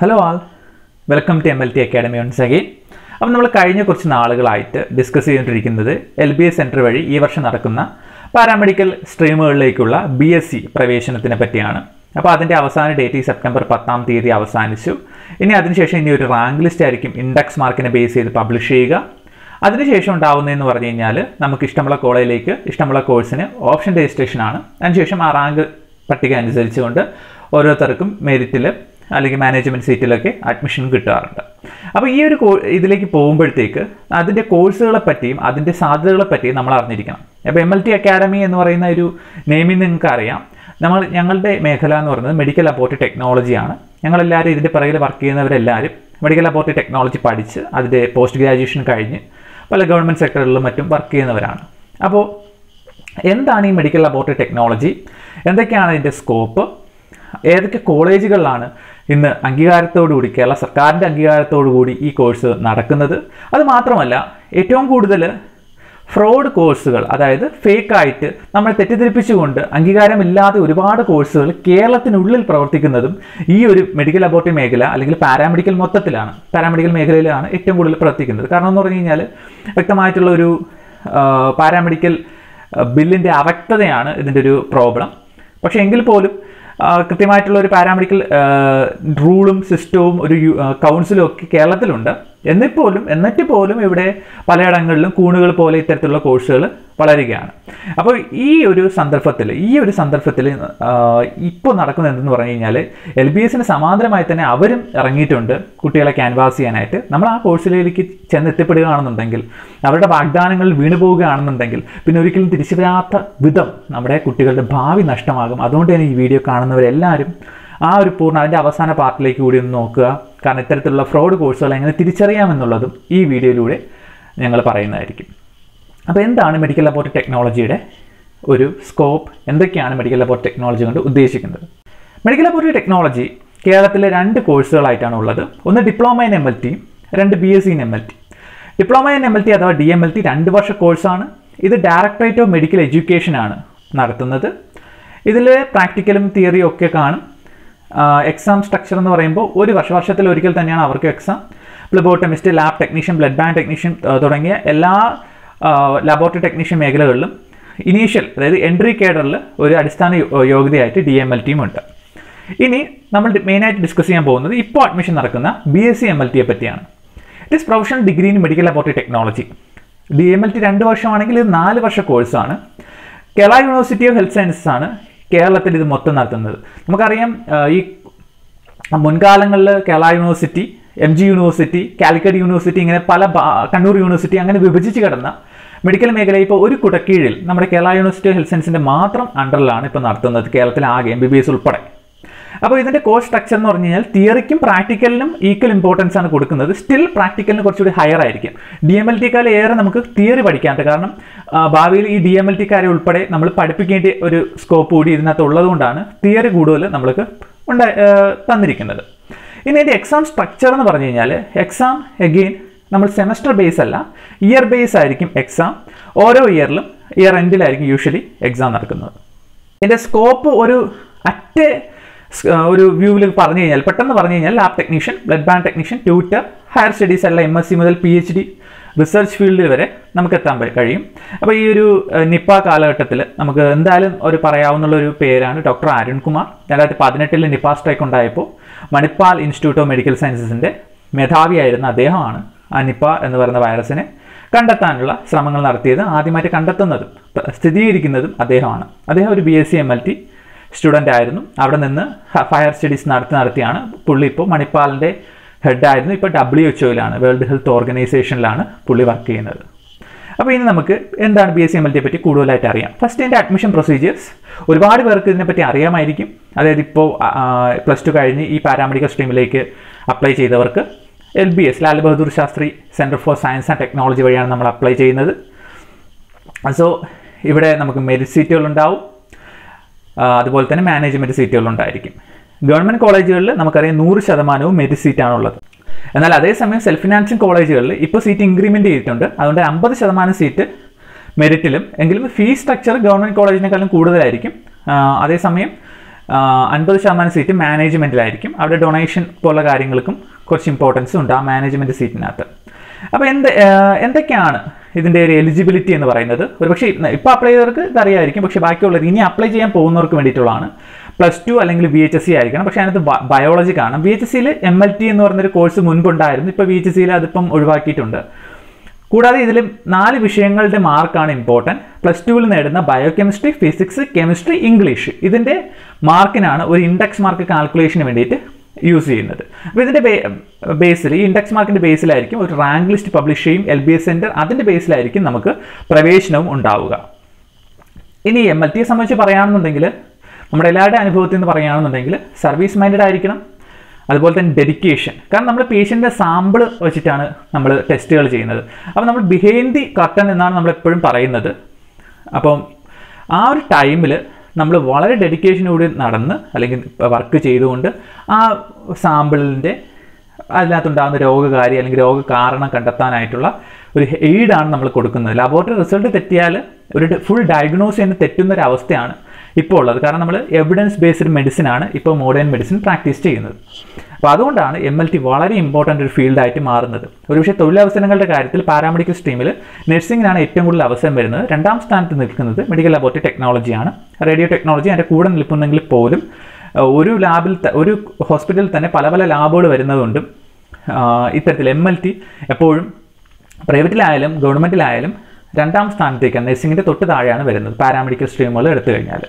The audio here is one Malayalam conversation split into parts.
Hello all welcome to M L T academy once again അപ്പം നമ്മൾ കഴിഞ്ഞ കുറച്ച് നാളുകളായിട്ട് ഡിസ്കസ് ചെയ്തുകൊണ്ടിരിക്കുന്നത് എൽ ബി എസ് സെൻറ്റർ വഴി ഈ വർഷം നടക്കുന്ന പാരാമെഡിക്കൽ സ്ട്രീമുകളിലേക്കുള്ള ബി എസ് സി പ്രവേശനത്തിനെ പറ്റിയാണ് അപ്പോൾ അതിൻ്റെ അവസാന ഡേറ്റ് ഈ സെപ്റ്റംബർ പത്താം തീയതി അവസാനിച്ചു ഇനി അതിനുശേഷം ഇനി ഒരു റാങ്ക് ലിസ്റ്റ് ആയിരിക്കും ഇൻഡെക്സ് മാർക്കിനെ ബേസ് ചെയ്ത് പബ്ലിഷ് ചെയ്യുക അതിനുശേഷം ഉണ്ടാവുന്നതെന്ന് പറഞ്ഞു കഴിഞ്ഞാൽ നമുക്ക് ഇഷ്ടമുള്ള കോളേജിലേക്ക് ഇഷ്ടമുള്ള കോഴ്സിന് ഓപ്ഷൻ രജിസ്ട്രേഷൻ ആണ് അതിനുശേഷം ആ റാങ്ക് പട്ടിക അനുസരിച്ചുകൊണ്ട് ഓരോരുത്തർക്കും മെറിറ്റിൽ അല്ലെങ്കിൽ മാനേജ്മെൻറ്റ് സീറ്റിലൊക്കെ അഡ്മിഷൻ കിട്ടാറുണ്ട് അപ്പോൾ ഈ ഒരു കോ ഇതിലേക്ക് പോകുമ്പോഴത്തേക്ക് അതിൻ്റെ കോഴ്സുകളെ പറ്റിയും അതിൻ്റെ സാധ്യതകളെ പറ്റിയും നമ്മൾ അറിഞ്ഞിരിക്കണം അപ്പോൾ എം എൽ ടി അക്കാഡമി എന്ന് പറയുന്ന ഒരു നെയിമിൽ നിങ്ങൾക്ക് അറിയാം നമ്മൾ ഞങ്ങളുടെ മേഖല എന്ന് പറയുന്നത് മെഡിക്കൽ അബോർട്ട് ടെക്നോളജിയാണ് ഞങ്ങളെല്ലാവരും ഇതിൻ്റെ പിറകിൽ വർക്ക് ചെയ്യുന്നവരെല്ലാവരും മെഡിക്കൽ അബോർട്ട് ടെക്നോളജി പഠിച്ച് അതിൻ്റെ പോസ്റ്റ് ഗ്രാജുവേഷൻ കഴിഞ്ഞ് പല ഗവൺമെൻറ് സെക്ടറുകളിലും മറ്റും വർക്ക് ചെയ്യുന്നവരാണ് അപ്പോൾ എന്താണ് ഈ മെഡിക്കൽ അബോർട്ട് ടെക്നോളജി എന്തൊക്കെയാണ് അതിൻ്റെ സ്കോപ്പ് ഏതൊക്കെ കോളേജുകളിലാണ് ഇന്ന് അംഗീകാരത്തോടുകൂടി കേരള സർക്കാരിൻ്റെ അംഗീകാരത്തോടുകൂടി ഈ കോഴ്സ് നടക്കുന്നത് അത് മാത്രമല്ല ഏറ്റവും കൂടുതൽ ഫ്രോഡ് കോഴ്സുകൾ അതായത് ഫേക്കായിട്ട് നമ്മളെ തെറ്റിദ്ധരിപ്പിച്ചുകൊണ്ട് അംഗീകാരമില്ലാതെ ഒരുപാട് കോഴ്സുകൾ കേരളത്തിനുള്ളിൽ പ്രവർത്തിക്കുന്നതും ഈ ഒരു മെഡിക്കൽ ലബോറട്ടറി മേഖല അല്ലെങ്കിൽ പാരാമെഡിക്കൽ മൊത്തത്തിലാണ് പാരാമെഡിക്കൽ മേഖലയിലാണ് ഏറ്റവും കൂടുതൽ പ്രവർത്തിക്കുന്നത് കാരണം എന്ന് പറഞ്ഞു കഴിഞ്ഞാൽ വ്യക്തമായിട്ടുള്ള ഒരു പാരാമെഡിക്കൽ ബില്ലിൻ്റെ അവ്യക്തതയാണ് ഇതിൻ്റെ ഒരു പ്രോബ്ലം പക്ഷേ എങ്കിൽ പോലും കൃത്യമായിട്ടുള്ള ഒരു പാരാമെഡിക്കൽ റൂളും സിസ്റ്റവും ഒരു കൗൺസിലും ഒക്കെ കേരളത്തിലുണ്ട് എന്നിപ്പോലും എന്നിട്ട് പോലും ഇവിടെ പലയിടങ്ങളിലും കൂണുകൾ പോലെ ഇത്തരത്തിലുള്ള കോഴ്സുകൾ വളരുകയാണ് അപ്പോൾ ഈ ഒരു സന്ദർഭത്തിൽ ഈ ഒരു സന്ദർഭത്തിൽ ഇപ്പോൾ നടക്കുന്നത് എന്തെന്ന് പറഞ്ഞു കഴിഞ്ഞാൽ എൽ ബി എസിന് സമാന്തരമായി തന്നെ അവരും ഇറങ്ങിയിട്ടുണ്ട് കുട്ടികളെ ക്യാൻവാസ് ചെയ്യാനായിട്ട് നമ്മൾ ആ കോഴ്സിലേക്ക് ചെന്ന് എത്തിപ്പെടുകയാണെന്നുണ്ടെങ്കിൽ അവരുടെ വാഗ്ദാനങ്ങളിൽ വീണു പോവുകയാണെന്നുണ്ടെങ്കിൽ പിന്നെ ഒരിക്കലും തിരിച്ചു വരാത്ത വിധം നമ്മുടെ കുട്ടികളുടെ ഭാവി നഷ്ടമാകും അതുകൊണ്ട് തന്നെ ഈ വീഡിയോ കാണുന്നവരെല്ലാവരും ആ ഒരു പൂർണ്ണ അതിൻ്റെ അവസാന പാർട്ടിലേക്ക് കൂടി ഒന്ന് നോക്കുക കാരണം ഇത്തരത്തിലുള്ള ഫ്രോഡ് കോഴ്സുകൾ എങ്ങനെ തിരിച്ചറിയാമെന്നുള്ളതും ഈ വീഡിയോയിലൂടെ ഞങ്ങൾ പറയുന്നതായിരിക്കും അപ്പോൾ എന്താണ് മെഡിക്കൽ ലബോറട്ടറി ടെക്നോളജിയുടെ ഒരു സ്കോപ്പ് എന്തൊക്കെയാണ് മെഡിക്കൽ ലബോറട്ടറി ടെക്നോളജി കൊണ്ട് ഉദ്ദേശിക്കുന്നത് മെഡിക്കൽ ലബോറട്ടറി ടെക്നോളജി കേരളത്തിലെ രണ്ട് കോഴ്സുകളായിട്ടാണ് ഉള്ളത് ഒന്ന് ഡിപ്ലോമ ഇൻ എം എൽ ടിയും രണ്ട് B S C in M L T diploma in M L T അഥവാ ഡി എം എൽ ടി രണ്ട് വർഷ കോഴ്സാണ് ഇത് ഡയറക്ടറേറ്റ് ഓഫ് മെഡിക്കൽ എഡ്യൂക്കേഷൻ ആണ് നടത്തുന്നത് ഇതിൽ പ്രാക്ടിക്കലും തിയറിയും ഒക്കെ കാണും എക്സാം സ്ട്രക്ചർ എന്ന് പറയുമ്പോൾ ഒരു വർഷ വർഷത്തിൽ ഒരിക്കൽ തന്നെയാണ് അവർക്ക് exam phlebotomist lab technician blood bank technician തുടങ്ങിയ എല്ലാ ലബോറട്ടറി ടെക്നീഷ്യൻ മേഖലകളിലും ഇനീഷ്യൽ അതായത് എൻട്രി കേഡറിൽ ഒരു അടിസ്ഥാന യോഗ്യതയായിട്ട് ഡി എം എൽ ടിയും ഉണ്ട് ഇനി നമ്മൾ മെയിനായിട്ട് ഡിസ്കസ് ചെയ്യാൻ പോകുന്നത് ഇപ്പോൾ അഡ്മിഷൻ നടക്കുന്ന B S C M L ടിയെ പറ്റിയാണ് it is professional degree in medical laboratory technology D M L T രണ്ട് വർഷമാണെങ്കിൽ ഇത് നാല് വർഷ കോഴ്സാണ് Kerala university of health sciences ആണ് കേരളത്തിൽ ഇത് മൊത്തം നടത്തുന്നത് നമുക്കറിയാം ഈ മുൻകാലങ്ങളിൽ Kerala university M G university Calicut university ഇങ്ങനെ പല കണ്ണൂർ യൂണിവേഴ്സിറ്റി അങ്ങനെ വിഭജിച്ച് കിടന്ന മെഡിക്കൽ മേഖല ഇപ്പോൾ ഒരു കുടക്കീഴിൽ നമ്മുടെ കേരള യൂണിവേഴ്സിറ്റി ഓഫ് ഹെൽത്ത് സയൻസിൻ്റെ മാത്രം അണ്ടറിലാണ് ഇപ്പോൾ നടത്തുന്നത് കേരളത്തിൽ ആകെ എം ബി ബി എസ് ഉൾപ്പെടെ അപ്പോൾ ഇതിൻ്റെ കോഴ്സ് സ്ട്രക്ചർ എന്ന് പറഞ്ഞു കഴിഞ്ഞാൽ തിയറിക്കും പ്രാക്ടിക്കലിനും ഈക്വൽ ഇമ്പോർട്ടൻസ് ആണ് കൊടുക്കുന്നത് സ്റ്റിൽ പ്രാക്ടിക്കലിന് കുറച്ചുകൂടി ഹയർ ആയിരിക്കും ഡി എം എൽ ടിക്കാരെ ഏറെ നമുക്ക് തിയറി പഠിക്കാനുണ്ട് കാരണം ഭാവിയിൽ ഈ ഡി എം എൽ ടിക്കാരെ ഉൾപ്പെടെ നമ്മൾ പഠിപ്പിക്കേണ്ട ഒരു സ്കോപ്പ് കൂടി ഇതിനകത്ത് ഉള്ളതുകൊണ്ടാണ് തിയറി കൂടുതൽ നമ്മൾക്ക് ഉണ്ടാ തന്നിരിക്കുന്നത് ഇനി ഇതിൻ്റെ എക്സാം സ്ട്രക്ചർ എന്ന് പറഞ്ഞു കഴിഞ്ഞാൽ എക്സാം എഗെയിൻ നമ്മൾ സെമസ്റ്റർ ബേസ് അല്ല ഇയർ ബേസ് ആയിരിക്കും എക്സാം ഓരോ ഇയറിലും ഇയർ എൻഡിലായിരിക്കും യൂഷ്വലി എക്സാം നടക്കുന്നത് ഇതിൻ്റെ സ്കോപ്പ് ഒരു അറ്റ ഒരു വ്യൂവിൽ പറഞ്ഞു കഴിഞ്ഞാൽ പെട്ടെന്ന് പറഞ്ഞു കഴിഞ്ഞാൽ lab technician blood bank technician tutor higher studies അല്ല എം എസ് സി മുതൽ പി എച്ച് ഡി റിസർച്ച് ഫീൽഡിൽ വരെ നമുക്ക് എത്താൻ കഴിയും അപ്പോൾ ഈ ഒരു നിപ്പ കാലഘട്ടത്തിൽ നമുക്ക് എന്തായാലും ഒരു പറയാവുന്ന ഒരു പേരാണ് ഡോക്ടർ അരുൺകുമാർ രണ്ടായിരത്തി പതിനെട്ടിൽ നിപ്പ സ്ട്രൈക്ക് ഉണ്ടായപ്പോൾ മണിപ്പാൽ ഇൻസ്റ്റിറ്റ്യൂട്ട് ഓഫ് മെഡിക്കൽ സയൻസസിൻ്റെ മേധാവിയായിരുന്ന അദ്ദേഹമാണ് ആ നിപ്പ എന്ന് പറയുന്ന വൈറസിനെ കണ്ടെത്താനുള്ള ശ്രമങ്ങൾ നടത്തിയത് ആദ്യമായിട്ട് കണ്ടെത്തുന്നതും സ്ഥിരീകരിക്കുന്നതും അദ്ദേഹമാണ് അദ്ദേഹം ഒരു B S C M L T student ആയിരുന്നു അവിടെ നിന്ന് ഫയർ സ്റ്റഡീസ് നടത്തി നടത്തിയാണ് പുള്ളി ഇപ്പോൾ മണിപ്പാലിൻ്റെ ഹെഡായിരുന്നു ഇപ്പോൾ ഡബ്ല്യു എച്ച് ഒയിലാണ് വേൾഡ് ഹെൽത്ത് ഓർഗനൈസേഷനിലാണ് പുള്ളി വർക്ക് ചെയ്യുന്നത് അപ്പോൾ ഇനി നമുക്ക് എന്താണ് B S C M L ടിയെ പറ്റി കൂടുതലായിട്ട് അറിയാം ഫസ്റ്റ് എൻ്റെ അഡ്മിഷൻ പ്രൊസീജിയേഴ്സ് ഒരുപാട് പേർക്ക് ഇതിനെപ്പറ്റി അറിയാമായിരിക്കും അതായത് ഇപ്പോൾ പ്ലസ് ടു കഴിഞ്ഞ് ഈ പാരാമെഡിക്കൽ സ്ട്രീമിലേക്ക് അപ്ലൈ ചെയ്തവർക്ക് L B S Lal Bahadur Shastri centre for science and technology വഴിയാണ് നമ്മൾ അപ്ലൈ ചെയ്യുന്നത് സോ ഇവിടെ നമുക്ക് മെറിറ്റ് സീറ്റുകൾ ഉണ്ടാവും അതുപോലെ തന്നെ മാനേജ്മെൻറ്റ് സീറ്റുകൾ ഉണ്ടായിരിക്കും ഗവൺമെൻറ് കോളേജുകളിൽ നമുക്കറിയാം നൂറ് ശതമാനവും മെറിറ്റ് സീറ്റാണുള്ളത് എന്നാൽ അതേസമയം സെൽഫ് ഫിനാൻസിങ് കോളേജുകളിൽ ഇപ്പോൾ സീറ്റ് ഇൻക്രിമെൻ്റ് ചെയ്തിട്ടുണ്ട് അതുകൊണ്ട് അമ്പത് ശതമാനം സീറ്റ് മെറിറ്റിലും എങ്കിലും ഫീസ് സ്ട്രക്ചർ ഗവൺമെൻറ് കോളേജിനേക്കാളും കൂടുതലായിരിക്കും അതേസമയം അൻപത് ശതമാനം സീറ്റ് മാനേജ്മെൻറ്റിലായിരിക്കും അവിടെ ഡൊണേഷൻ പോലുള്ള കാര്യങ്ങൾക്കും കുറച്ച് ഇമ്പോർട്ടൻസ് ഉണ്ട് ആ മാനേജ്മെൻറ്റ് സീറ്റിനകത്ത് അപ്പോൾ എന്ത് ആഹ് എന്തൊക്കെയാണ് ഇതിൻ്റെ ഒരു എലിജിബിലിറ്റി എന്ന് പറയുന്നത് ഒരുപക്ഷെ ഇപ്പോൾ അപ്ലൈ ചെയ്തവർക്ക് ഇതറിയായിരിക്കും പക്ഷേ ബാക്കിയുള്ളവർ ഇനി അപ്ലൈ ചെയ്യാൻ പോകുന്നവർക്ക് വേണ്ടിയിട്ടുള്ളതാണ് പ്ലസ് ടു അല്ലെങ്കിൽ ബി എച്ച് എസ് സി ആയിരിക്കണം പക്ഷേ അതിനകത്ത് ബയോളജി കാണാം ബി എച്ച് എസ് സിയിൽ എം എൽ ടി എന്ന് പറഞ്ഞൊരു കോഴ്സ് മുൻപുണ്ടായിരുന്നു ഇപ്പോൾ ബി എച്ച് എസ് സിയിൽ അതിപ്പം ഒഴിവാക്കിയിട്ടുണ്ട് കൂടാതെ ഇതിൽ നാല് വിഷയങ്ങളുടെ മാർക്കാണ് ഇമ്പോർട്ടൻറ്റ് പ്ലസ് ടുവിൽ നേടുന്ന ബയോകെമിസ്ട്രി ഫിസിക്സ് കെമിസ്ട്രി ഇംഗ്ലീഷ് ഇതിൻ്റെ മാർക്കിനാണ് ഒരു ഇൻഡെക്സ് മാർക്ക് കാൽക്കുലേഷന് വേണ്ടിയിട്ട് യൂസ് ചെയ്യുന്നത് അപ്പോൾ ഇതിൻ്റെ ബേസിൽ ഈ ഇൻഡെക്സ് മാർക്കിൻ്റെ ബേസിലായിരിക്കും ഒരു റാങ്ക് ലിസ്റ്റ് പബ്ലിഷ് ചെയ്യും എൽ ബി എസ് സെൻറ്റർ അതിൻ്റെ ബേസിലായിരിക്കും നമുക്ക് പ്രവേശനവും ഉണ്ടാവുക ഇനി എം എൽ ടിയെ സംബന്ധിച്ച് പറയുകയാണെന്നുണ്ടെങ്കിൽ നമ്മുടെ എല്ലാവരുടെ അനുഭവത്തിൽ നിന്ന് പറയുകയാണെന്നുണ്ടെങ്കിൽ സർവീസ് മൈൻഡഡ് ആയിരിക്കണം അതുപോലെ തന്നെ ഡെഡിക്കേഷൻ കാരണം നമ്മൾ പേഷ്യൻ്റെ സാമ്പിൾ വെച്ചിട്ടാണ് നമ്മൾ ടെസ്റ്റുകൾ ചെയ്യുന്നത് അപ്പോൾ നമ്മൾ ബിഹൈൻഡ് ദി കർട്ടൻ എന്നാണ് നമ്മൾ എപ്പോഴും പറയുന്നത് അപ്പം ആ ഒരു ടൈമിൽ നമ്മൾ വളരെ ഡെഡിക്കേഷനോട് നടന്ന് അല്ലെങ്കിൽ വർക്ക് ചെയ്തുകൊണ്ട് ആ സാമ്പിളിൻ്റെ അതിനകത്തുണ്ടാകുന്ന രോഗകാരി അല്ലെങ്കിൽ രോഗകാരണം കണ്ടെത്താനായിട്ടുള്ള ഒരു എയ്ഡാണ് നമ്മൾ കൊടുക്കുന്നത് ലബോറട്ടറി റിസൾട്ട് തെറ്റിയാൽ ഒരു ഫുൾ ഡയഗ്നോസ് ചെയ്യുന്ന തെറ്റുന്ന ഒരു അവസ്ഥയാണ് ഇപ്പോൾ ഉള്ളത് കാരണം നമ്മൾ എവിഡൻസ് ബേസ്ഡ് മെഡിസിൻ ആണ് ഇപ്പോൾ മോഡേൺ മെഡിസിൻ പ്രാക്ടീസ് ചെയ്യുന്നത് അപ്പോൾ അതുകൊണ്ടാണ് എം എൽ ടി വളരെ ഇമ്പോർട്ടൻ്റ് ഒരു ഫീൽഡായിട്ട് മാറുന്നത് ഒരുപക്ഷെ തൊഴിലവസരങ്ങളുടെ കാര്യത്തിൽ പാരാമെഡിക്കൽ സ്ട്രീമിൽ നഴ്സിംഗിനാണ് ഏറ്റവും കൂടുതൽ അവസരം വരുന്നത് രണ്ടാം സ്ഥാനത്ത് നിൽക്കുന്നത് മെഡിക്കൽ ലബോറട്ടറി ടെക്നോളജിയാണ് റേഡിയോ ടെക്നോളജി അതിൻ്റെ കൂടെ നിൽക്കുന്നെങ്കിൽ പോലും അഹ് ഒരു ലാബിൽ ത- ഒരു ഹോസ്പിറ്റലിൽ തന്നെ പല പല ലാബുകൾ വരുന്നതുകൊണ്ടും ആഹ് ഇത്തരത്തിൽ എം എൽ ടി എപ്പോഴും പ്രൈവറ്റിലായാലും ഗവൺമെൻറ്റിലായാലും രണ്ടാം സ്ഥാനത്തേക്കാണ് നഴ്സിംഗിൻ്റെ തൊട്ട് താഴെയാണ് വരുന്നത് പാരാമെഡിക്കൽ സ്ട്രീമുകൾ എടുത്തു കഴിഞ്ഞാൽ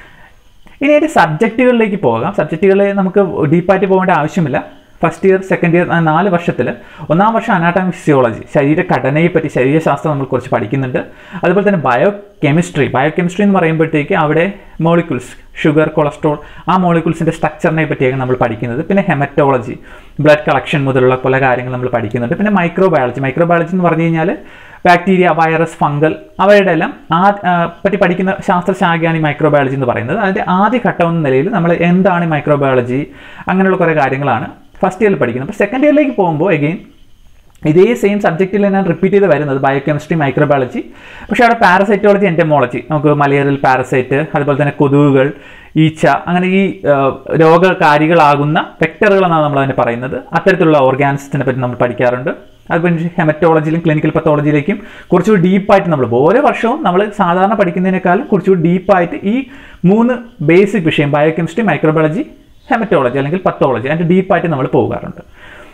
ഇനി അതിൻ്റെ സബ്ജക്റ്റുകളിലേക്ക് പോകാം സബ്ജക്റ്റുകളിൽ നമുക്ക് ഡീപ്പായിട്ട് പോകേണ്ട ആവശ്യമില്ല ഫസ്റ്റ് ഇയർ സെക്കൻഡ് ഇയർ നാല് വർഷത്തിൽ ഒന്നാം വർഷം അനാട്ടമി ഫിസിയോളജി ശരീരഘടനയെ പറ്റി ശരീരശാസ്ത്രം നമ്മൾ കുറച്ച് പഠിക്കുന്നുണ്ട് അതുപോലെ തന്നെ ബയോ കെമിസ്ട്രി ബയോ കെമിസ്ട്രി എന്ന് പറയുമ്പോഴത്തേക്ക് അവിടെ മോളിക്യൂൾസ് ഷുഗർ കൊളസ്ട്രോൾ ആ മോളിക്യൂൾസിൻ്റെ സ്ട്രക്ചറിനെ പറ്റിയാണ് നമ്മൾ പഠിക്കുന്നത് പിന്നെ ഹെമറ്റോളജി ബ്ലഡ് കളക്ഷൻ മുതലുള്ള പല കാര്യങ്ങൾ നമ്മൾ പഠിക്കുന്നുണ്ട് പിന്നെ മൈക്രോബയോളജി മൈക്രോബയോളജി എന്ന് പറഞ്ഞു കഴിഞ്ഞാൽ ബാക്ടീരിയ വൈറസ് ഫംഗൽ അവയുടെ എല്ലാം ആ ആ, പറ്റി പഠിക്കുന്ന ശാസ്ത്രശാഖയാണ് ഈ മൈക്രോബയോളജി എന്ന് പറയുന്നത് അതിൻ്റെ ആദ്യ ഘട്ടം എന്ന നിലയിൽ നമ്മൾ എന്താണ് ഈ മൈക്രോബയോളജി അങ്ങനെയുള്ള കുറേ കാര്യങ്ങളാണ് ഫസ്റ്റ് ഇയറിൽ പഠിക്കുന്നത് അപ്പോൾ സെക്കൻഡ് ഇയറിലേക്ക് പോകുമ്പോൾ എഗെയിൻ ഇതേ സെയിം സബ്ജക്റ്റിൽ ഞാൻ റിപ്പീറ്റ് ചെയ്ത് വരുന്നത് ബയോകെമിസ്ട്രി മൈക്രോബയോളജി പക്ഷേ അവിടെ പാരസൈറ്റോളജി എൻറ്റമോളജി നമുക്ക് മലേറിയൽ പാരസൈറ്റ് അതുപോലെ തന്നെ കൊതുകുകൾ ഈച്ച അങ്ങനെ ഈ ആ, രോഗകാരികളാകുന്ന വെക്ടറുകൾ എന്നാണ് നമ്മൾ അതിനെ പറയുന്നത് അത്തരത്തിലുള്ള ഓർഗാനിസത്തിനെ പറ്റി നമ്മൾ പഠിക്കാറുണ്ട് അതുപോലെ ഹെമറ്റോളജിയിലും ക്ലിനിക്കൽ പത്തോളജിയിലേക്കും കുറച്ചുകൂടി ഡീപ്പായിട്ട് നമ്മൾ പോകും. ഓരോ വർഷവും നമ്മൾ സാധാരണ പഠിക്കുന്നതിനേക്കാളും കുറച്ചുകൂടി ഡീപ്പായിട്ട് ഈ മൂന്ന് ബേസിക് വിഷയം ബയോകെമിസ്ട്രി മൈക്രോബയോളജി ഹെമറ്റോളജി അല്ലെങ്കിൽ പത്തോളജി അതിൻ്റെ ഡീപ്പായിട്ട് നമ്മൾ പോകാറുണ്ട്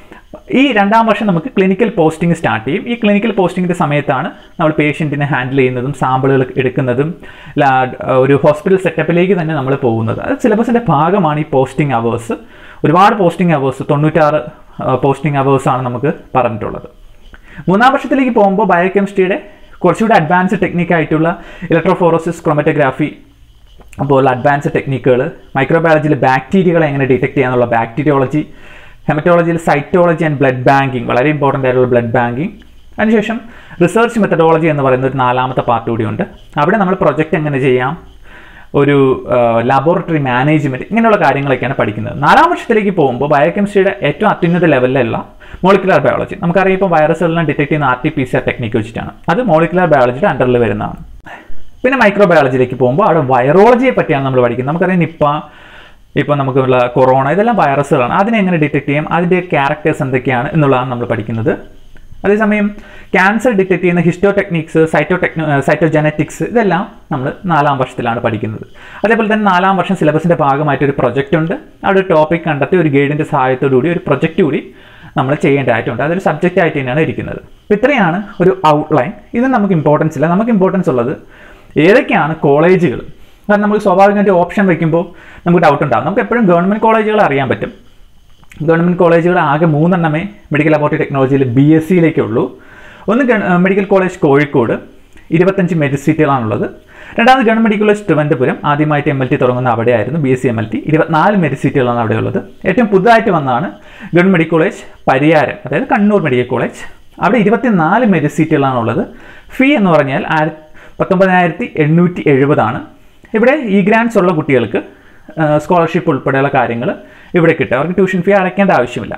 ഈ രണ്ടാം വർഷം നമുക്ക് ക്ലിനിക്കൽ പോസ്റ്റിംഗ് സ്റ്റാർട്ട് ചെയ്യും ഈ ക്ലിനിക്കൽ പോസ്റ്റിങ്ങിൻ്റെ സമയത്താണ് നമ്മൾ പേഷ്യൻറ്റിനെ ഹാൻഡിൽ ചെയ്യുന്നതും സാമ്പിളുകൾ എടുക്കുന്നതും ലാ- ഒരു ഹോസ്പിറ്റൽ സെറ്റപ്പിലേക്ക് തന്നെ നമ്മൾ പോകുന്നത് അത് സിലബസിൻ്റെ ഭാഗമാണ് ഈ പോസ്റ്റിംഗ് അവേഴ്സ് ഒരുപാട് പോസ്റ്റിംഗ് അവേഴ്സ് തൊണ്ണൂറ്റാറ് പോസ്റ്റിംഗ് അവേഴ്സാണ് നമുക്ക് പറഞ്ഞിട്ടുള്ളത് മൂന്നാം വർഷത്തിലേക്ക് പോകുമ്പോൾ ബയോകെമിസ്ട്രിയുടെ കുറച്ചുകൂടി അഡ്വാൻസ്ഡ് ടെക്നിക്കായിട്ടുള്ള ഇലക്ട്രോഫോറോസിസ് ക്രൊമറ്റോഗ്രാഫി അപ്പോൾ അഡ്വാൻസ്ഡ് ടെക്നിക്കുകൾ മൈക്രോബയോളജിയിൽ ബാക്ടീരിയകളെ എങ്ങനെ ഡിറ്റക്ട് ചെയ്യാന്നുള്ള ബാക്ടീരിയോളജി ഹെമറ്റോളജിയിൽ സൈറ്റോളജി ആൻഡ് ബ്ലഡ് ബാങ്കിങ് വളരെ ഇമ്പോർട്ടൻ്റ് ആയിട്ടുള്ള ബ്ലഡ് ബാങ്കിങ് അതിനുശേഷം റിസർച്ച് മെത്തഡോളജി എന്ന് പറയുന്ന ഒരു നാലാമത്തെ പാർട്ട് കൂടിയുണ്ട് അവിടെ നമ്മൾ പ്രൊജക്റ്റ് എങ്ങനെ ചെയ്യാം ഒരു ലബോറട്ടറി മാനേജ്മെൻറ്റ് ഇങ്ങനെയുള്ള കാര്യങ്ങളൊക്കെയാണ് പഠിക്കുന്നത് നാലാം വർഷത്തിലേക്ക് പോകുമ്പോൾ ബയോകെമിസ്ട്രിയുടെ ഏറ്റവും അത്യുന്നത ലെവലിലുള്ള മോളിക്കുലർ ബയോളജി നമുക്കറിയാം ഇപ്പോൾ വൈറസുകളെല്ലാം ഡിറ്റക്ട് ചെയ്യുന്ന R T P C R technique വെച്ചിട്ടാണ് അത് മോളിക്കുലർ ബയോളജിയുടെ അണ്ടറിൽ വരുന്നതാണ് പിന്നെ മൈക്രോബയോളജിയിലേക്ക് പോകുമ്പോൾ അവിടെ വൈറോളജിയെ പറ്റിയാണ് നമ്മൾ പഠിക്കുന്നത് നമുക്കറിയാം നിപ്പ ഇപ്പോൾ നമുക്കുള്ള കൊറോണ ഇതെല്ലാം വൈറസുകളാണ് അതിനെ എങ്ങനെ ഡിറ്റക്ട് ചെയ്യാം അതിൻ്റെ ക്യാരക്ടേഴ്സ് എന്തൊക്കെയാണ് എന്നുള്ളതാണ് നമ്മൾ പഠിക്കുന്നത് അതേസമയം ക്യാൻസർ ഡിറ്റക്ട് ചെയ്യുന്ന histo techniques cyto techno cytogenetics ഇതെല്ലാം നമ്മൾ നാലാം വർഷത്തിലാണ് പഠിക്കുന്നത് അതേപോലെ തന്നെ നാലാം വർഷം സിലബസിൻ്റെ ഭാഗമായിട്ട് ഒരു പ്രൊജക്റ്റ് ഉണ്ട് അവിടെ ഒരു ടോപ്പിക് കണ്ടെത്തി ഒരു ഗൈഡിൻ്റെ സഹായത്തോടു കൂടി ഒരു പ്രൊജക്റ്റ് കൂടി നമ്മൾ ചെയ്യേണ്ടതായിട്ടുണ്ട് അതൊരു സബ്ജക്റ്റ് ആയിട്ട് തന്നെയാണ് ഇരിക്കുന്നത് അപ്പോൾ ഇത്രയാണ് ഒരു ഔട്ട്ലൈൻ ഇത് നമുക്ക് ഇമ്പോർട്ടൻസ് ഇല്ല നമുക്ക് ഇമ്പോർട്ടൻസ് ഉള്ളത് ഏതൊക്കെയാണ് കോളേജുകൾ കാരണം നമുക്ക് സ്വാഭാവികമായിട്ട് ഓപ്ഷൻ വയ്ക്കുമ്പോൾ നമുക്ക് ഡൗട്ട് ഉണ്ടാകും നമുക്ക് എപ്പോഴും ഗവൺമെൻറ് കോളേജുകൾ അറിയാൻ പറ്റും ഗവൺമെൻറ് കോളേജുകൾ ആകെ മൂന്നെണ്ണമേ മെഡിക്കൽ ലബോറട്ടറി ടെക്നോളജിയിൽ ബി എസ് സിയിലേക്കുള്ളൂ ഒന്ന് ഗവ- മെഡിക്കൽ കോളേജ് കോഴിക്കോട് ഇരുപത്തഞ്ച് മെറിറ്റ് സീറ്റുകളാണുള്ളത് രണ്ടാമത് ഗവൺമെൻറ് മെഡിക്കൽ കോളേജ് തിരുവനന്തപുരം ആദ്യമായിട്ട് എം എൽ ടി തുടങ്ങുന്ന അവിടെയായിരുന്നു B S C M L T ഇരുപത്തിനാല് മെറിറ്റ് സീറ്റുകളാണ് അവിടെയുള്ളത് ഏറ്റവും പുതുതായിട്ട് വന്നതാണ് ഗവൺമെൻറ് മെഡിക്കൽ കോളേജ് പരിയാരം അതായത് കണ്ണൂർ മെഡിക്കൽ കോളേജ് അവിടെ ഇരുപത്തിനാല് മെറിറ്റ് സീറ്റുകളാണ് ഉള്ളത് ഫീ എന്ന് പറഞ്ഞാൽ ആയിര പത്തൊമ്പതിനായിരത്തി എണ്ണൂറ്റി എഴുപതാണ് ഇവിടെ ഈ ഗ്രാൻഡ്സ് ഉള്ള കുട്ടികൾക്ക് സ്കോളർഷിപ്പ് ഉൾപ്പെടെയുള്ള കാര്യങ്ങൾ ഇവിടെ കിട്ടും അവർക്ക് ട്യൂഷൻ ഫീ അടയ്ക്കേണ്ട ആവശ്യമില്ല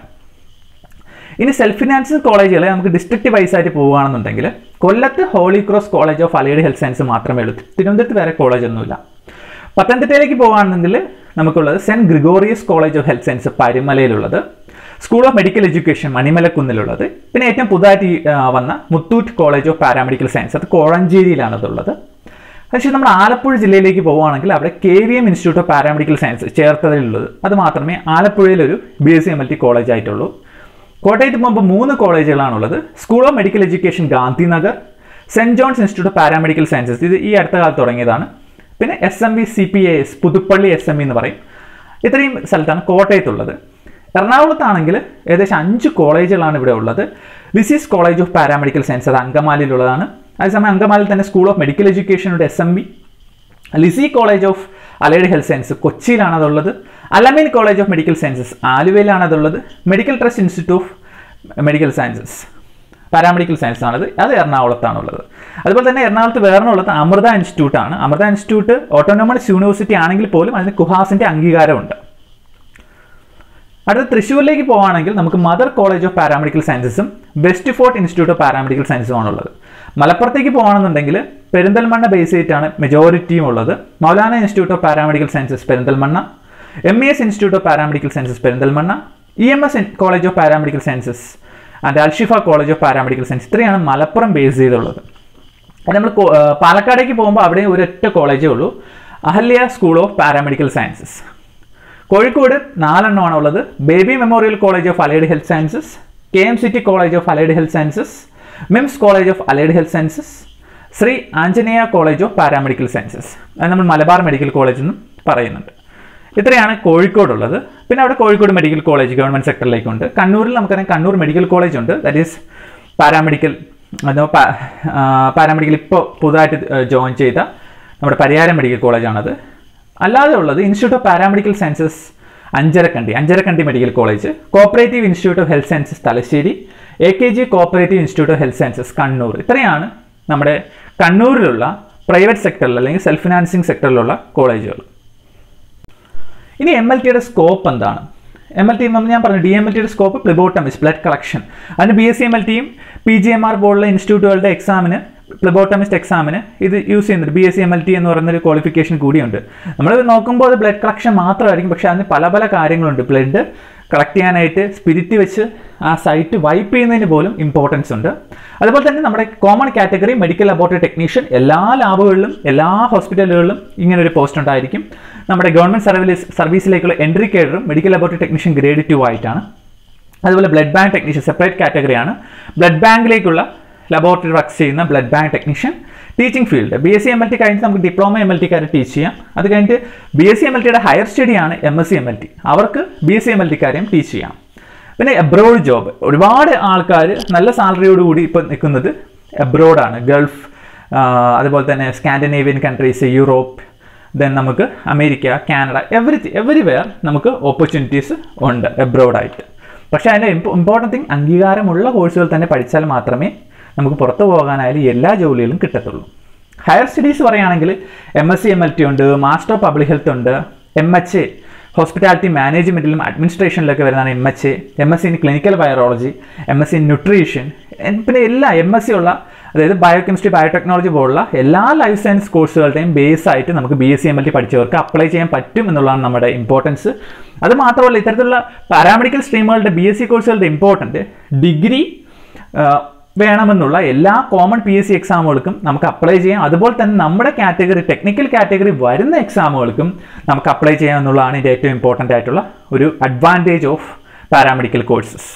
ഇനി സെൽഫ് ഫിനാൻസിങ് കോളേജുകൾ നമുക്ക് ഡിസ്ട്രിക്റ്റ് വൈസ് ആയിട്ട് പോവുകയാണെന്നുണ്ടെങ്കിൽ കൊല്ലത്ത് holy cross college of allied health science മാത്രമേ ഉള്ളൂ തിരുവനന്തപുരത്ത് വേറെ കോളേജ് ഒന്നുമില്ല പത്തനംതിട്ടയിലേക്ക് പോവുകയാണെന്നുണ്ടെങ്കിൽ നമുക്കുള്ളത് saint Gregorios college of health science പരുമലയിലുള്ളത് സ്കൂൾ ഓഫ് മെഡിക്കൽ എഡ്യൂക്കേഷൻ മണിമലക്കുന്നിലുള്ളത് പിന്നെ ഏറ്റവും പുതുതായിട്ട് ഈ, ആ, വന്ന Muthoot college of paramedical science അത് കോഴഞ്ചേരിയിലാണ് അതുള്ളത് പക്ഷേ നമ്മൾ ആലപ്പുഴ ജില്ലയിലേക്ക് പോവുകയാണെങ്കിൽ അവിടെ K V M institute of paramedical science ചേർത്തലയിലുള്ളത് അത് മാത്രമേ ആലപ്പുഴയിലൊരു B S C M L T college ആയിട്ടുള്ളൂ കോട്ടയത്ത് പോകുമ്പോൾ മൂന്ന് കോളേജുകളാണുള്ളത് school of medical education Gandhinagar saint John's institute of paramedical sciences ഇത് ഈ അടുത്ത കാലത്ത് തുടങ്ങിയതാണ് പിന്നെ S M B C P A S Puthuppally S M എന്ന് പറയും ഇത്രയും സ്ഥലത്താണ് കോട്ടയത്തുള്ളത് എറണാകുളത്താണെങ്കിൽ ഏകദേശം അഞ്ച് കോളേജുകളാണ് ഇവിടെ ഉള്ളത് Lisie's college of paramedical science അത് അങ്കമാലിയിലുള്ളതാണ് അതേസമയം അങ്കമാലിൽ തന്നെ സ്കൂൾ ഓഫ് മെഡിക്കൽ എഡ്യൂക്കേഷനുണ്ട് S M B Lisie college of allied health science കൊച്ചിയിലാണ് അതുള്ളത് Alameen college of medical sciences ആലുവയിലാണ് അതുള്ളത് medical trust institute of medical sciences paramedical science ആണത് അത് എറണാകുളത്താണുള്ളത് അതുപോലെ തന്നെ എറണാകുളത്ത് വേറെ ഉള്ളത് അമൃത ഇൻസ്റ്റിറ്റ്യൂട്ട് ആണ് അമൃത ഇൻസ്റ്റിറ്റ്യൂട്ട് ഓട്ടോണോമസ് യൂണിവേഴ്സിറ്റി ആണെങ്കിൽ പോലും അതിന് കുഹാസിൻ്റെ അംഗീകാരമുണ്ട് അടുത്ത തൃശ്ശൂരിലേക്ക് പോവുകയാണെങ്കിൽ നമുക്ക് മദർ കോളേജ് ഓഫ് പാരാമെഡിക്കൽ സയൻസസും west fort institute of paramedical സയൻസും ആണുള്ളത് മലപ്പുറത്തേക്ക് പോകുകയാണെന്നുണ്ടെങ്കിൽ പെരിന്തൽമണ്ണ ബേസ് ചെയ്തിട്ടാണ് മെജോറിറ്റിയും ഉള്ളത് Moulana institute of paramedical sciences Perinthalmanna M E S institute of paramedical sciences Perinthalmanna E M S college of paramedical sciences and Alshifa college of paramedical science ഇത്രയാണ് മലപ്പുറം ബേസ് ചെയ്തുള്ളത് അത് നമ്മൾ കോ- ആ, പാലക്കാടേക്ക് പോകുമ്പോൾ അവിടെ ഒരൊറ്റ കോളേജേ ഉള്ളൂ Ahalya school of paramedical sciences Kozhikode നാലെണ്ണമാണ് ഉള്ളത് baby memorial college of allied health sciences K M city college of allied health sciences MIMS college of allied health sciences Shri Anjaneya college of paramedical sciences അത് നമ്മൾ മലബാർ മെഡിക്കൽ കോളേജ് എന്നും പറയുന്നുണ്ട് ഇത്രയാണ് കോഴിക്കോടുള്ളത് പിന്നെ അവിടെ കോഴിക്കോട് മെഡിക്കൽ കോളേജ് ഗവൺമെൻറ് സെക്ടറിലേക്കുണ്ട് കണ്ണൂരിൽ നമുക്കറിയാം കണ്ണൂർ മെഡിക്കൽ കോളേജ് ഉണ്ട് ദാറ്റ് ഈസ് പാരാമെഡിക്കൽ അതോ പാരാമെഡിക്കൽ ഇപ്പോൾ പുതുതായിട്ട് ജോയിൻ ചെയ്ത നമ്മുടെ പരിയാരം മെഡിക്കൽ കോളേജാണത് അല്ലാതെ ഉള്ളത് institute of paramedical sciences Anjarakandy Anjarakandy medical college cooperative institute of health sciences Thalassery A K G cooperative institute of health sciences Kannur ഇത്രയാണ് നമ്മുടെ കണ്ണൂരിലുള്ള പ്രൈവറ്റ് സെക്ടറിൽ അല്ലെങ്കിൽ സെൽഫ് ഫിനാൻസിങ് സെക്ടറിലുള്ള കോളേജുകൾ ഇനി എം എൽ ടിയുടെ സ്കോപ്പ് എന്താണ് എം എൽ ടി ഞാൻ പറഞ്ഞു ഡി എം എൽ ടിയുടെ സ്കോപ്പ് പ്ലിബോട്ടമിസ് ബ്ലഡ് കളക്ഷൻ അതിന് B S C M L ടിയും പി ജി എം ആർ പോലുള്ള ഇൻസ്റ്റിറ്റ്യൂട്ടുകളുടെ എക്സാമിന് പ്ലിബോട്ടമിസ്റ്റ് എക്സാമിന് ഇത് യൂസ് ചെയ്യുന്നുണ്ട് B S C M L T എന്ന് പറയുന്ന ഒരു ക്വാളിഫിക്കേഷൻ കൂടിയുണ്ട് നമ്മൾ നോക്കുമ്പോൾ അത് ബ്ലഡ് കളക്ഷൻ മാത്രമായിരിക്കും പക്ഷേ അതിന് പല പല കാര്യങ്ങളുണ്ട് ബ്ലഡ് കളക്ട് ചെയ്യാനായിട്ട് സ്പിരിറ്റ് വെച്ച് ആ സൈറ്റ് വൈപ്പ് ചെയ്യുന്നതിന് പോലും ഇമ്പോർട്ടൻസ് ഉണ്ട് അതുപോലെ തന്നെ നമ്മുടെ common category medical laboratory technician എല്ലാ ലാബുകളിലും എല്ലാ ഹോസ്പിറ്റലുകളിലും ഇങ്ങനെ ഒരു പോസ്റ്റ് ഉണ്ടായിരിക്കും നമ്മുടെ ഗവൺമെൻറ് സർവീസ് സർവീസിലേക്കുള്ള എൻട്രി കേഡറും medical laboratory technician grade two ആയിട്ടാണ് അതുപോലെ ബ്ലഡ് ബാങ്ക് ടെക്നീഷ്യൻ സെപ്പറേറ്റ് കാറ്റഗറിയാണ് ബ്ലഡ് ബാങ്കിലേക്കുള്ള ലബോറട്ടറി വർക്ക്സ് ചെയ്യുന്ന blood bank technician teaching field B S C M L T കഴിഞ്ഞിട്ട് നമുക്ക് ഡിപ്ലോമ എം എൽ ടിക്കാരെ ടീച്ച് ചെയ്യാം അത് കഴിഞ്ഞിട്ട് B S C M L ടിയുടെ ഹയർ സ്റ്റഡിയാണ് M S C M L T അവർക്ക് B S C M L ടിക്കാരെയും ടീച്ച് ചെയ്യാം പിന്നെ എബ്രോഡ് ജോബ് ഒരുപാട് ആൾക്കാർ നല്ല സാലറിയോട് കൂടി ഇപ്പോൾ നിൽക്കുന്നത് എബ്രോഡാണ് ഗൾഫ് ആ, അതുപോലെ തന്നെ സ്കാൻഡിനേവിയൻ കൺട്രീസ് യൂറോപ്പ് ദെൻ നമുക്ക് അമേരിക്ക കാനഡ എവറി എവരിവെയർ നമുക്ക് ഓപ്പർച്യൂണിറ്റീസ് ഉണ്ട് എബ്രോഡായിട്ട് പക്ഷേ അതിൻ്റെ ഇമ്പോർട്ടൻറ്റ് തിങ് അംഗീകാരമുള്ള കോഴ്സുകൾ തന്നെ പഠിച്ചാൽ മാത്രമേ നമുക്ക് പുറത്തു പോകാനായാലും എല്ലാ ജോലികളും കിട്ടത്തുള്ളൂ ഹയർ സ്റ്റഡീസ് പറയുകയാണെങ്കിൽ M S C M L T ഉണ്ട് മാസ്റ്റർ ഓഫ് പബ്ലിക് ഹെൽത്ത് ഉണ്ട് എം എച്ച് എ ഹോസ്പിറ്റാലിറ്റി മാനേജ്മെൻറ്റിലും അഡ്മിനിസ്ട്രേഷനിലൊക്കെ വരുന്നതാണ് M H A M S C in clinical biology M S C in nutrition പിന്നെ എല്ലാ എം എസ് സി ഉള്ള അതായത് ബയോകെമിസ്ട്രി ബയോടെക്നോളജി പോലുള്ള എല്ലാ ലൈഫ് സയൻസ് കോഴ്സുകളുടെയും ബേസ് ആയിട്ട് നമുക്ക് B S C M L T പഠിച്ചവർക്ക് അപ്ലൈ ചെയ്യാൻ പറ്റും എന്നുള്ളതാണ് നമ്മുടെ ഇമ്പോർട്ടൻസ് അത് മാത്രമല്ല ഇത്തരത്തിലുള്ള പാരാമെഡിക്കൽ സ്ട്രീമുകളുടെ ബി എസ് സി കോഴ്സുകളുടെ ഇമ്പോർട്ടൻറ്റ് ഡിഗ്രി വേണമെന്നുള്ള എല്ലാ കോമൺ പി എസ് സി എക്സാമുകൾക്കും നമുക്ക് അപ്ലൈ ചെയ്യാം അതുപോലെ തന്നെ നമ്മുടെ കാറ്റഗറി ടെക്നിക്കൽ കാറ്റഗറി വരുന്ന എക്സാമുകൾക്കും നമുക്ക് അപ്ലൈ ചെയ്യാം എന്നുള്ളതാണ് ഇതിൻ്റെ ഏറ്റവും ഇമ്പോർട്ടൻ്റ് ആയിട്ടുള്ള ഒരു അഡ്വാൻറ്റേജ് ഓഫ് പാരാമെഡിക്കൽ കോഴ്സസ്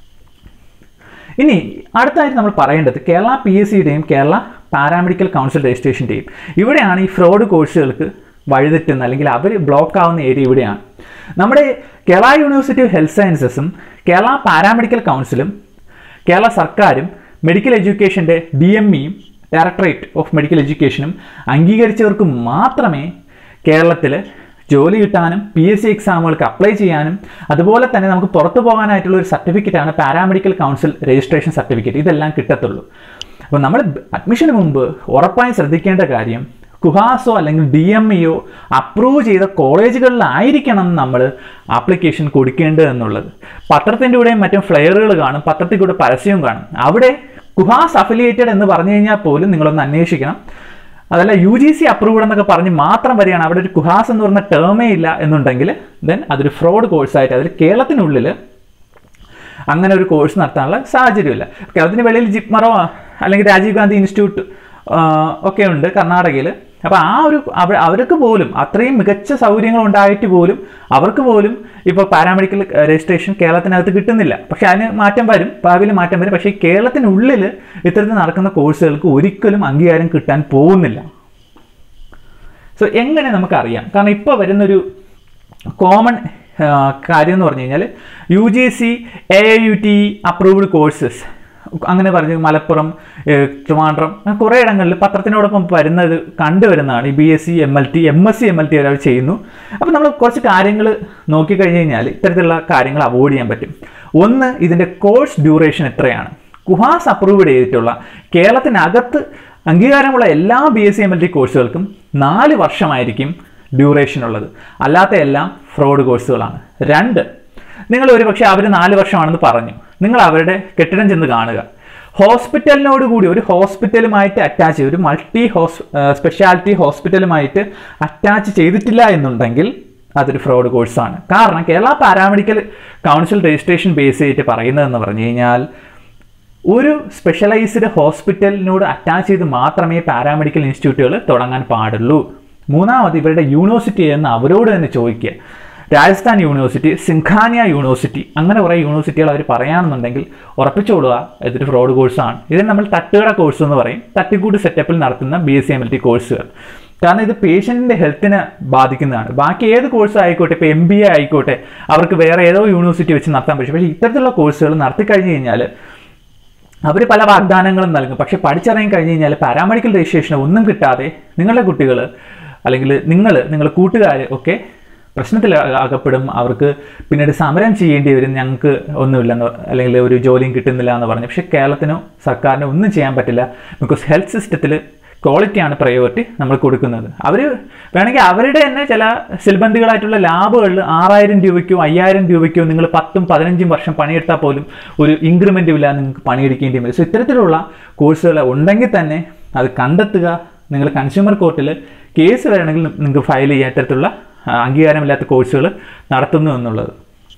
ഇനി അടുത്തായിട്ട് നമ്മൾ പറയേണ്ടത് കേരള പി എസ് സിയുടെയും കേരള പാരാമെഡിക്കൽ കൗൺസിൽ രജിസ്ട്രേഷൻ്റെയും ഇവിടെയാണ് ഈ ഫ്രോഡ് കോഴ്സുകൾക്ക് വഴിതെറ്റുന്ന അല്ലെങ്കിൽ അവർ ബ്ലോക്ക് ആവുന്ന ഏരിയ ഇവിടെയാണ് നമ്മുടെ കേരള യൂണിവേഴ്സിറ്റി ഓഫ് ഹെൽത്ത് സയൻസസും കേരള പാരാമെഡിക്കൽ കൗൺസിലും കേരള സർക്കാരും മെഡിക്കൽ എഡ്യൂക്കേഷൻ്റെ ഡി എം ഇയും ഡയറക്ടറേറ്റ് ഓഫ് മെഡിക്കൽ എഡ്യൂക്കേഷനും അംഗീകരിച്ചവർക്ക് മാത്രമേ കേരളത്തിൽ ജോലി കിട്ടാനും പി എസ് സി എക്സാമുകൾക്ക് അപ്ലൈ ചെയ്യാനും അതുപോലെ തന്നെ നമുക്ക് പുറത്തു പോകാനായിട്ടുള്ള ഒരു സർട്ടിഫിക്കറ്റാണ് പാരാമെഡിക്കൽ കൗൺസിൽ രജിസ്ട്രേഷൻ സർട്ടിഫിക്കറ്റ് ഇതെല്ലാം കിട്ടത്തുള്ളൂ അപ്പോൾ നമ്മൾ അഡ്മിഷന് മുമ്പ് ഉറപ്പായും ശ്രദ്ധിക്കേണ്ട കാര്യം കുഹാസോ അല്ലെങ്കിൽ ഡി എം ഇയോ അപ്രൂവ് ചെയ്ത കോളേജുകളിലായിരിക്കണം നമ്മൾ ആപ്ലിക്കേഷൻ കൊടുക്കേണ്ടത് എന്നുള്ളത് പത്രത്തിൻ്റെ കൂടെയും മറ്റും ഫ്ലെയറുകൾ കാണും പത്രത്തിൽ കൂടെ പരസ്യവും കാണും അവിടെ കുഹാസ് അഫിലിയേറ്റഡ് എന്ന് പറഞ്ഞു കഴിഞ്ഞാൽ പോലും നിങ്ങളൊന്ന് അന്വേഷിക്കണം അതല്ല യു ജി സി അപ്രൂവ്ഡ് എന്നൊക്കെ പറഞ്ഞ് മാത്രം വരികയാണ് അവിടെ ഒരു കുഹാസ് എന്ന് പറഞ്ഞ ടേമേ ഇല്ല എന്നുണ്ടെങ്കിൽ ദെൻ അതൊരു ഫ്രോഡ് കോഴ്സായിട്ട് അതിൽ കേരളത്തിനുള്ളിൽ അങ്ങനെ ഒരു കോഴ്സ് നടത്താനുള്ള സാഹചര്യമില്ല കേരളത്തിന് വെളിയിൽ ജിപ്മറോ അല്ലെങ്കിൽ രാജീവ് ഗാന്ധി ഇൻസ്റ്റിറ്റ്യൂട്ട് ഒക്കെ ഉണ്ട് കർണാടകയിൽ അപ്പോൾ ആ ഒരു അവ അവർക്ക് പോലും അത്രയും മികച്ച സൗകര്യങ്ങൾ ഉണ്ടായിട്ട് പോലും അവർക്ക് പോലും ഇപ്പോൾ പാരാമെഡിക്കൽ രജിസ്ട്രേഷൻ കേരളത്തിനകത്ത് കിട്ടുന്നില്ല പക്ഷേ അതിന് മാറ്റം വരും ഭാവിയിൽ മാറ്റം വരും പക്ഷേ ഈ കേരളത്തിനുള്ളിൽ ഇത്തരത്തിൽ നടക്കുന്ന കോഴ്സുകൾക്ക് ഒരിക്കലും അംഗീകാരം കിട്ടാൻ പോകുന്നില്ല സോ എങ്ങനെ നമുക്കറിയാം കാരണം ഇപ്പോൾ വരുന്നൊരു കോമൺ കാര്യം എന്ന് പറഞ്ഞു കഴിഞ്ഞാൽ U G C A U T approved courses അങ്ങനെ പറഞ്ഞു മലപ്പുറം ഏഹ്, ട്രിവാൻഡ്രം അങ്ങനെ കുറേ ഇടങ്ങളിൽ പത്രത്തിനോടൊപ്പം വരുന്നത് കണ്ടുവരുന്നതാണ് ഈ B S C M L T M S C M L T അവർ ചെയ്യുന്നു അപ്പോൾ നമ്മൾ കുറച്ച് കാര്യങ്ങൾ നോക്കിക്കഴിഞ്ഞ് കഴിഞ്ഞാൽ ഇത്തരത്തിലുള്ള കാര്യങ്ങൾ അവോയ്ഡ് ചെയ്യാൻ പറ്റും ഒന്ന് ഇതിൻ്റെ കോഴ്സ് ഡ്യൂറേഷൻ എത്രയാണ് കുഹാസ് അപ്രൂവ്ഡ് ചെയ്തിട്ടുള്ള കേരളത്തിനകത്ത് അംഗീകാരമുള്ള എല്ലാ B S C M L T കോഴ്സുകൾക്കും നാല് വർഷമായിരിക്കും ഡ്യൂറേഷൻ ഉള്ളത് അല്ലാത്ത എല്ലാം ഫ്രോഡ് കോഴ്സുകളാണ് രണ്ട് നിങ്ങൾ ഒരു പക്ഷേ അവർ നാല് വർഷമാണെന്ന് പറഞ്ഞു നിങ്ങൾ അവരുടെ കെട്ടിടം ചെന്ന് കാണുക ഹോസ്പിറ്റലിനോട് കൂടി ഒരു ഹോസ്പിറ്റലുമായിട്ട് അറ്റാച്ച് ചെയ്ത് ഒരു മൾട്ടി ഹോസ് സ്പെഷ്യാലിറ്റി ഹോസ്പിറ്റലുമായിട്ട് അറ്റാച്ച് ചെയ്തിട്ടില്ല എന്നുണ്ടെങ്കിൽ അതൊരു ഫ്രോഡ് കോഴ്സാണ് കാരണം Kerala paramedical council registration base ചെയ്തിട്ട് പറയുന്നതെന്ന് പറഞ്ഞു കഴിഞ്ഞാൽ ഒരു സ്പെഷ്യലൈസ്ഡ് ഹോസ്പിറ്റലിനോട് അറ്റാച്ച് ചെയ്ത് മാത്രമേ പാരാമെഡിക്കൽ ഇൻസ്റ്റിറ്റ്യൂട്ടുകൾ തുടങ്ങാൻ പാടുള്ളൂ മൂന്നാമത് ഇവരുടെ യൂണിവേഴ്സിറ്റി എന്ന് അവരോട് തന്നെ ചോദിക്കുക രാജസ്ഥാൻ യൂണിവേഴ്സിറ്റി സിംഖാനിയ യൂണിവേഴ്സിറ്റി അങ്ങനെ കുറേ യൂണിവേഴ്സിറ്റികൾ അവർ പറയാണെന്നുണ്ടെങ്കിൽ ഉറപ്പിച്ചോളുക ഇതൊരു ഫ്രോഡ് കോഴ്സാണ് ഇതിന് നമ്മൾ തട്ടുകട കോഴ്സ് എന്ന് പറയും തട്ടിക്കൂട്ട് സെറ്റപ്പിൽ നടത്തുന്ന B S C M L T കോഴ്സുകൾ കാരണം ഇത് പേഷ്യൻറ്റിൻ്റെ ഹെൽത്തിനെ ബാധിക്കുന്നതാണ് ബാക്കി ഏത് കോഴ്സ് ആയിക്കോട്ടെ ഇപ്പോൾ എം ബി എ ആയിക്കോട്ടെ അവർക്ക് വേറെ ഏതോ യൂണിവേഴ്സിറ്റി വെച്ച് നടത്താൻ പറ്റും പക്ഷേ ഇത്തരത്തിലുള്ള കോഴ്സുകൾ നടത്തി കഴിഞ്ഞ് കഴിഞ്ഞാൽ അവർ പല വാഗ്ദാനങ്ങളും നൽകും പക്ഷെ പഠിച്ചിറങ്ങി കഴിഞ്ഞ് കഴിഞ്ഞാൽ പാരാമെഡിക്കൽ രജിസ്ട്രേഷൻ ഒന്നും കിട്ടാതെ നിങ്ങളുടെ കുട്ടികൾ അല്ലെങ്കിൽ നിങ്ങൾ നിങ്ങളുടെ കൂട്ടുകാർ ഒക്കെ പ്രശ്നത്തിൽ അക- അകപ്പെടും അവർക്ക് പിന്നീട് സമരം ചെയ്യേണ്ടി വരും ഞങ്ങൾക്ക് ഒന്നുമില്ലെന്ന് അല്ലെങ്കിൽ ഒരു ജോലിയും കിട്ടുന്നില്ല എന്ന് പറഞ്ഞു പക്ഷേ കേരളത്തിനോ സർക്കാരിനോ ഒന്നും ചെയ്യാൻ പറ്റില്ല ബിക്കോസ് ഹെൽത്ത് സിസ്റ്റത്തിൽ ക്വാളിറ്റിയാണ് പ്രയോറിറ്റി നമ്മൾ കൊടുക്കുന്നത് അവർ വേണമെങ്കിൽ അവരുടെ തന്നെ ചില സിൽബന്ധികളായിട്ടുള്ള ലാബുകളിൽ ആറായിരം രൂപയ്ക്കോ അയ്യായിരം രൂപയ്ക്കോ നിങ്ങൾ പത്തും പതിനഞ്ചും വർഷം പണിയെടുത്താൽ പോലും ഒരു ഇൻക്രിമെൻറ്റും ഇല്ലാതെ നിങ്ങൾക്ക് പണിയെടുക്കേണ്ടി വരും സോ ഇത്തരത്തിലുള്ള കോഴ്സുകൾ ഉണ്ടെങ്കിൽ തന്നെ അത് കണ്ടെത്തുക നിങ്ങൾ കൺസ്യൂമർ കോർട്ടിൽ കേസ് വരണമെങ്കിൽ നിങ്ങൾക്ക് ഫയൽ ചെയ്യാൻ ഇത്തരത്തിലുള്ള ആ, അംഗീകാരമില്ലാത്ത കോഴ്സുകൾ നടത്തുന്നു എന്നുള്ളത്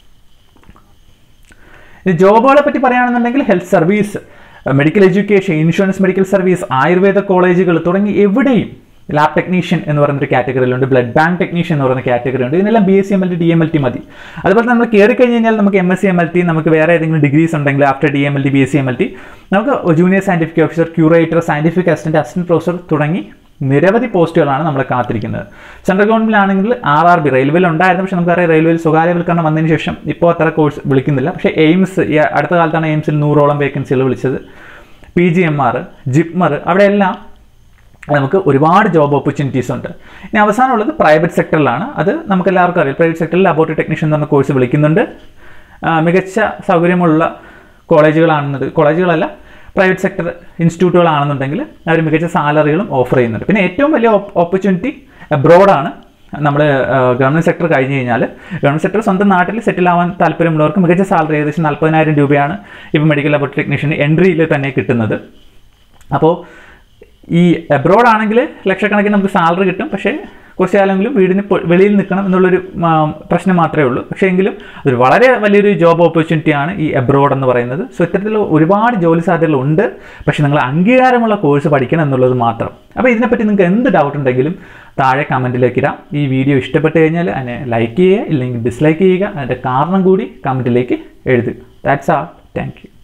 ഇനി ജോബുകളെ പറ്റി പറയുകയാണെന്നുണ്ടെങ്കിൽ health service medical education insurance medical service Ayurveda കോളേജുകൾ തുടങ്ങി എവിടെയും ലാബ് ടെക്നീഷ്യൻ എന്ന് പറയുന്ന ഒരു കാറ്റഗറിയിലുണ്ട് ബ്ലഡ് ബാങ്ക് ടെക്നീഷ്യൻ എന്ന് പറയുന്ന കാറ്റഗറി ഉണ്ട് ഇതിനെല്ലാം B S C M L T D M L T മതി അതുപോലെ തന്നെ നമ്മൾ കയറി കഴിഞ്ഞ് കഴിഞ്ഞാൽ നമുക്ക് M S C M L T നമുക്ക് വേറെ ഏതെങ്കിലും ഡിഗ്രീസ് ഉണ്ടെങ്കിൽ after D M L T B S C M L T നമുക്ക് junior scientific officer curator scientific assistant assistant professor തുടങ്ങി നിരവധി പോസ്റ്റുകളാണ് നമ്മളെ കാത്തിരിക്കുന്നത് സെൻട്രൽ ഗവൺമെൻറ്റിലാണെങ്കിൽ ആർ ആർ ബി റെയിൽവേയിൽ ഉണ്ടായിരുന്നു പക്ഷേ നമുക്കറിയാം റെയിൽവേയിൽ സ്വകാര്യവൽക്കരണം വന്നതിന് ശേഷം ഇപ്പോൾ അത്ര കോഴ്സ് വിളിക്കുന്നില്ല പക്ഷേ എയിംസ് ഈ അടുത്ത കാലത്താണ് എയിംസിൽ നൂറോളം വേക്കൻസികൾ വിളിച്ചത് P G M R JIPMER അവിടെയെല്ലാം നമുക്ക് ഒരുപാട് ജോബ് ഓപ്പർച്യൂണിറ്റീസ് ഉണ്ട് ഇനി അവസാനമുള്ളത് പ്രൈവറ്റ് സെക്ടറിലാണ് അത് നമുക്ക് എല്ലാവർക്കും അറിയാം പ്രൈവറ്റ് സെക്ടറിൽ ലബോറട്ടറി ടെക്നീഷ്യൻ എന്ന് പറഞ്ഞ കോഴ്സ് വിളിക്കുന്നുണ്ട് ആ, മികച്ച സൗകര്യമുള്ള കോളേജുകളാണെന്നത് കോളേജുകളല്ല പ്രൈവറ്റ് സെക്ടർ ഇൻസ്റ്റിറ്റ്യൂട്ടുകളാണെന്നുണ്ടെങ്കിൽ അവർ മികച്ച സാലറികളും ഓഫർ ചെയ്യുന്നുണ്ട് പിന്നെ ഏറ്റവും വലിയ ഓപ്പർച്യൂണിറ്റി അബ്രോഡാണ് നമ്മൾ ഗവൺമെൻറ് സെക്ടർ കഴിഞ്ഞ് കഴിഞ്ഞാൽ ഗവൺമെൻറ് സെക്ടർ സ്വന്തം നാട്ടിൽ സെറ്റിൽ ആവാൻ താല്പര്യമുള്ളവർക്ക് മികച്ച സാലറി ഏകദേശം നാൽപ്പതിനായിരം രൂപയാണ് ഇപ്പോൾ മെഡിക്കൽ ലബോറട്ടറി ടെക്നീഷ്യന് എൻട്രിയിൽ തന്നെ കിട്ടുന്നത് അപ്പോൾ ഈ അബ്രോഡ് ആണെങ്കിൽ ലക്ഷക്കണക്കിന് നമുക്ക് സാലറി കിട്ടും പക്ഷേ കുറച്ച് കാലമെങ്കിലും വീടിന് പൊ- വെളിയിൽ നിൽക്കണം എന്നുള്ളൊരു ആ, പ്രശ്നം മാത്രമേ ഉള്ളൂ പക്ഷേ എങ്കിലും അതൊരു വളരെ വലിയൊരു ജോബ് ഓപ്പർച്യൂണിറ്റിയാണ് ഈ അബ്രോഡ് എന്ന് പറയുന്നത് സോ ഇത്തരത്തിൽ ഒരുപാട് ജോലി സാധ്യതകളുണ്ട് പക്ഷേ നിങ്ങൾ അംഗീകാരമുള്ള കോഴ്സ് പഠിക്കണം എന്നുള്ളത് മാത്രം അപ്പോൾ ഇതിനെപ്പറ്റി നിങ്ങൾക്ക് എന്ത് ഡൗട്ട് ഉണ്ടെങ്കിലും താഴെ കമൻറ്റിലേക്ക് ഇടാം ഈ വീഡിയോ ഇഷ്ടപ്പെട്ട് കഴിഞ്ഞാൽ അതിനെ ലൈക്ക് ചെയ്യുക ഇല്ലെങ്കിൽ ഡിസ്ലൈക്ക് ചെയ്യുക അതിൻ്റെ കാരണം കൂടി കമൻറ്റിലേക്ക് എഴുതുക ദാറ്റ്സ് ആൾ താങ്ക് യു